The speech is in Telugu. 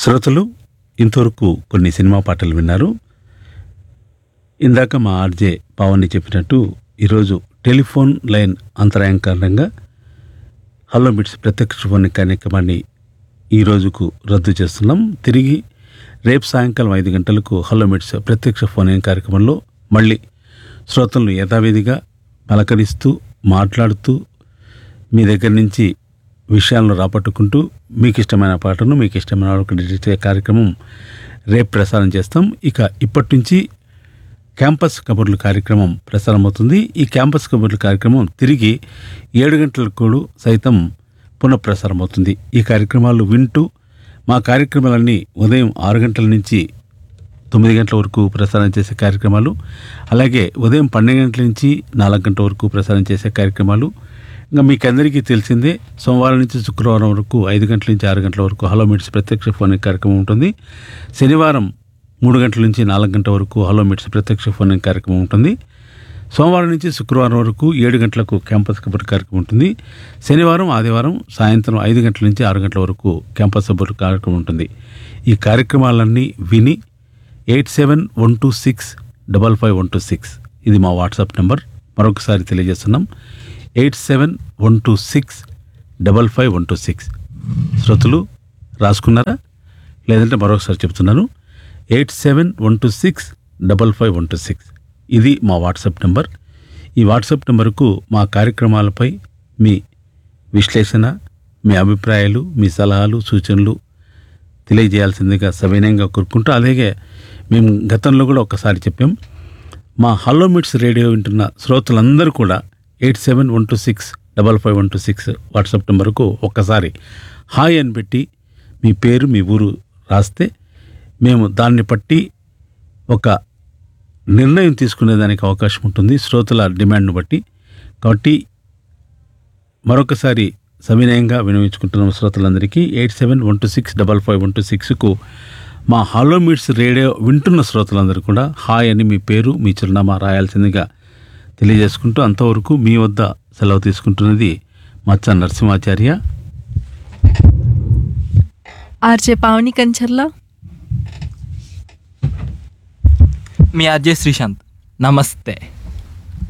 శ్రోతలు ఇంతవరకు కొన్ని సినిమా పాటలు విన్నారు ఇందాక మా ఆర్జే పావని చెప్పినట్టు ఈరోజు టెలిఫోన్ లైన్ అంతరాయం కారణంగా హలో మిట్స్ ప్రత్యక్ష ఫోన్ కార్యక్రమాన్ని ఈ రోజుకు రద్దు చేస్తున్నాం తిరిగి రేపు సాయంకాలం ఐదు గంటలకు హలో మిట్స్ ప్రత్యక్ష ఫోన్ ఇన్ కార్యక్రమంలో మళ్ళీ శ్రోతలను యథావిధిగా పలకరిస్తూ మాట్లాడుతూ మీ దగ్గర నుంచి విషయాలను రాబట్టుకుంటూ మీకు ఇష్టమైన పాటను మీకు ఇష్టమైన వాళ్ళకు డెడికేట్ కార్యక్రమం రేపు ప్రసారం చేస్తాం ఇక ఇప్పటి నుంచి క్యాంపస్ కబుర్లు కార్యక్రమం ప్రసారం అవుతుంది ఈ క్యాంపస్ కబుర్లు కార్యక్రమం తిరిగి ఏడు గంటలకు కూడా సైతం పునఃప్రసారం అవుతుంది ఈ కార్యక్రమాలు వింటూ మా కార్యక్రమాలన్నీ ఉదయం ఆరు గంటల నుంచి తొమ్మిది గంటల వరకు ప్రసారం చేసే కార్యక్రమాలు అలాగే ఉదయం పన్నెండు గంటల నుంచి నాలుగు గంటల వరకు ప్రసారం చేసే కార్యక్రమాలు ఇంకా మీకు అందరికీ తెలిసిందే సోమవారం నుంచి శుక్రవారం వరకు ఐదు గంటల నుంచి ఆరు గంటల వరకు హలో మిట్స్ ప్రత్యక్ష ఫోన్ కార్యక్రమం ఉంటుంది శనివారం మూడు గంటల నుంచి నాలుగు గంటల వరకు హలో మిట్స్ ప్రత్యక్ష ఫోన్ కార్యక్రమం ఉంటుంది సోమవారం నుంచి శుక్రవారం వరకు ఏడు గంటలకు క్యాంపస్ కబుర్ కార్యక్రమం ఉంటుంది శనివారం ఆదివారం సాయంత్రం ఐదు గంటల నుంచి ఆరు గంటల వరకు క్యాంపస్ కబుర్ కార్యక్రమం ఉంటుంది ఈ కార్యక్రమాలన్నీ విని eight seven one two six double five one two six ఇది మా వాట్సాప్ నెంబర్ మరొకసారి తెలియజేస్తున్నాం eight seven one two six double five one two six శ్రోతలు రాసుకున్నారా లేదంటే మరొకసారి చెప్తున్నాను eight seven one two six double five one two six ఇది మా వాట్సాప్ నెంబర్ ఈ వాట్సాప్ నెంబర్కు మా కార్యక్రమాలపై మీ విశ్లేషణ మీ అభిప్రాయాలు మీ సలహాలు సూచనలు తెలియజేయాల్సిందిగా సవినయంగా కోరుకుంటూ అలాగే మేము గతంలో కూడా ఒకసారి చెప్పాం మా హలో మిట్స్ రేడియో వింటున్న శ్రోతలందరూ కూడా eight seven one two six double five one two six WhatsApp నెంబర్కు ఒక్కసారి హాయ్ అని పెట్టి మీ పేరు మీ ఊరు రాస్తే మేము దాన్ని బట్టి ఒక నిర్ణయం తీసుకునేదానికి అవకాశం ఉంటుంది శ్రోతల డిమాండ్ను బట్టి కాబట్టి మరొకసారి సవినయంగా వినియోగించుకుంటున్న శ్రోతలందరికీ eight seven one two six double five one two సిక్స్కు మా హాలో మీట్స్ రేడియో వింటున్న శ్రోతలందరూ కూడా హాయ్ అని మీ పేరు మీ చిరునామా రాయాల్సిందిగా తెలియజేసుకుంటూ అంతవరకు మీ వద్ద సెలవు తీసుకుంటున్నది మచ్చ నరసింహాచార్య ఆర్జే పావని కంచర్ల మీ అజయ్ శ్రీశాంత్ నమస్తే